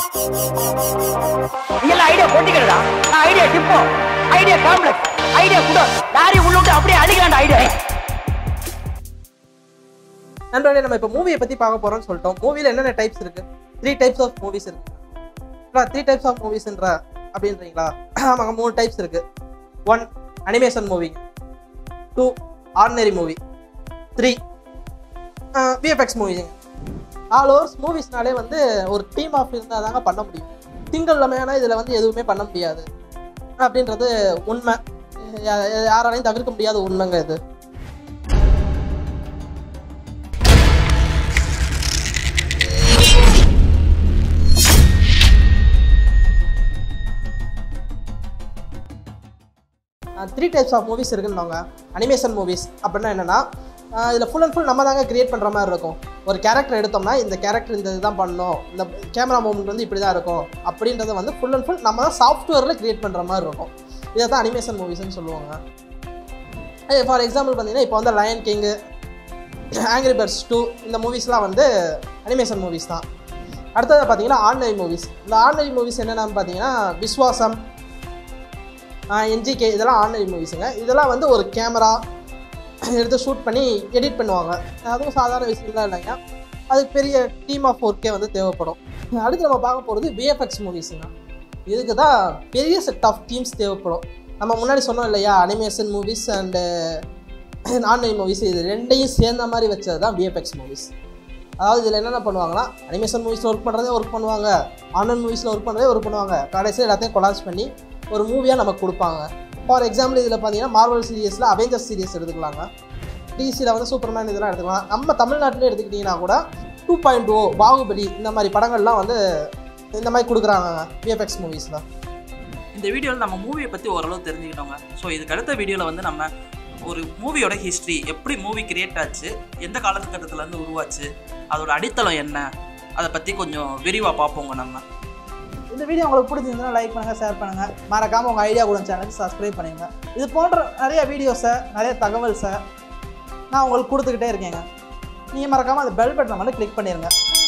நீ எல்லாம் ஐடியா போட்டிக்கிறடா நான் idea depot idea complex idea குடோ லாரி உள்ளுட்டு அப்படியே அடிக்கலாம்டா ஐடியா நண்பர்களே நம்ம இப்போ மூவியை பற்றி பார்க்க போகிறோம்னு சொல்லிட்டோம் மூவியில் என்னென்ன டைப்ஸ் இருக்குது த்ரீ டைப்ஸ் ஆஃப் மூவிஸ் இருக்கு த்ரீ டைப்ஸ் ஆஃப் மூவிஸ்ன்ற அப்படின்றீங்களா ஆமாங்க மூணு டைப்ஸ் இருக்குது one animation movie two ordinary movie three VFX மூவிங்க ஆல் ஓவர்ஸ் மூவிஸ்னாலே வந்து ஒரு டீம் ஆஃப் இருந்தால் தாங்க பண்ண முடியும் சிங்கிள் லமையான இதில் வந்து எதுவுமே பண்ண முடியாது அப்படின்றது உண்மை யா- யாராலையும் தவிர்க்க முடியாத உண்மைங்க இது த்ரீ டைப்ஸ் ஆஃப் மூவிஸ் இருக்குன்னாங்க அனிமேஷன் மூவிஸ் அப்படின்னா என்னென்னா இதில் ஃபுல் அண்ட் ஃபுல் நம்ம தாங்க கிரியேட் பண்ணுற மாதிரி இருக்கும் ஒரு கேரக்டர் எடுத்தோம்னா இந்த கேரக்டர் இந்த இதுதான் பண்ணணும் இந்த கேமரா மூமெண்ட் வந்து இப்படி தான் இருக்கும் அப்படின்றத வந்து ஃபுல் அண்ட் ஃபுல் நம்ம தான் சாஃப்ட்வேரில் கிரியேட் பண்ணுற மாதிரி இருக்கும் இதை தான் அனிமேஷன் மூவிஸ்னு சொல்லுவாங்க ஃபார் எக்ஸாம்பிள் பார்த்தீங்கன்னா இப்போ வந்து lion king angry birds two இந்த மூவிஸ்லாம் வந்து அனிமேஷன் மூவிஸ் தான் அடுத்தது பார்த்தீங்கன்னா ஆன்லைன் மூவிஸ் இந்த ஆன்லைன் மூவிஸ் என்னென்னு பார்த்தீங்கன்னா விஸ்வாசம் என்ஜிகே இதெல்லாம் ஆன்லைன் மூவிஸுங்க இதெல்லாம் வந்து ஒரு கேமரா எடுத்து ஷூட் பண்ணி எடிட் பண்ணுவாங்க அதுவும் சாதாரண விஷயம்லாம் இல்லைங்க அதுக்கு பெரிய டீம் ஆஃப் ஒர்க்கே வந்து தேவைப்படும் அடுத்து நம்ம பார்க்க போகிறது விஎஃப்எக்ஸ் மூவிஸுங்க இதுக்கு தான் பெரிய செட் ஆஃப் டீம்ஸ் தேவைப்படும் நம்ம முன்னாடி சொன்னோம் இல்லையா animation movies and online movies இது ரெண்டையும் சேர்ந்த மாதிரி வச்சது தான் விஎஃப்எக்ஸ் மூவிஸ் அதாவது இதில் என்னென்ன பண்ணுவாங்கன்னா அனிமேஷன் மூவிஸில் ஒர்க் பண்ணுறதே ஒர்க் பண்ணுவாங்க ஆன்லைன் மூவிஸில் ஒர்க் பண்ணுறதே ஒர்க் பண்ணுவாங்க கடைசியில் எல்லாத்தையும் கொலாஸ் பண்ணி ஒரு மூவியாக நமக்கு கொடுப்பாங்க ஃபார் எக்ஸாம்பிள் இதில் பார்த்தீங்கன்னா மார்வல் சீரியஸில் அவெஞ்சர்ஸ் சீரியஸ் எடுத்துக்கலாங்க டிசியில் வந்து சூப்பர்மேன் இதெல்லாம் எடுத்துக்கலாம் நம்ம தமிழ்நாட்டிலே எடுத்துக்கிட்டிங்கன்னா கூட டூ பாயிண்ட் ஓ பாகுபலி இந்த மாதிரி படங்கள்லாம் வந்து இந்த மாதிரி கொடுக்குறாங்க விஎஃப்எக்ஸ் மூவிஸில் இந்த வீடியோவில் நம்ம மூவியை பற்றி ஓரளவு தெரிஞ்சுக்கிட்டோங்க ஸோ இதுக்கு அடுத்த வீடியோவில் வந்து நம்ம ஒரு மூவியோட ஹிஸ்ட்ரி எப்படி மூவி கிரியேட் ஆச்சு எந்த காலகட்டத்துலேருந்து உருவாச்சு அதோட அடித்தளம் என்ன அதை பற்றி கொஞ்சம் விரிவாக பார்ப்போங்க நம்ம இந்த வீடியோ உங்களுக்கு பிடிச்சிருந்ததுன்னா லைக் பண்ணுங்கள் ஷேர் பண்ணுங்கள் மறக்காமல் உங்கள் ஐடியா கூட சேனலுக்கு சப்ஸ்கிரைப் பண்ணுங்க இது போன்ற நிறைய வீடியோஸை நிறைய தகவல்ஸை நான் உங்களுக்கு கொடுத்துக்கிட்டே இருக்கேங்க நீங்கள் மறக்காமல் அந்த பெல் பட்டனை மட்டும் கிளிக் பண்ணிடுங்க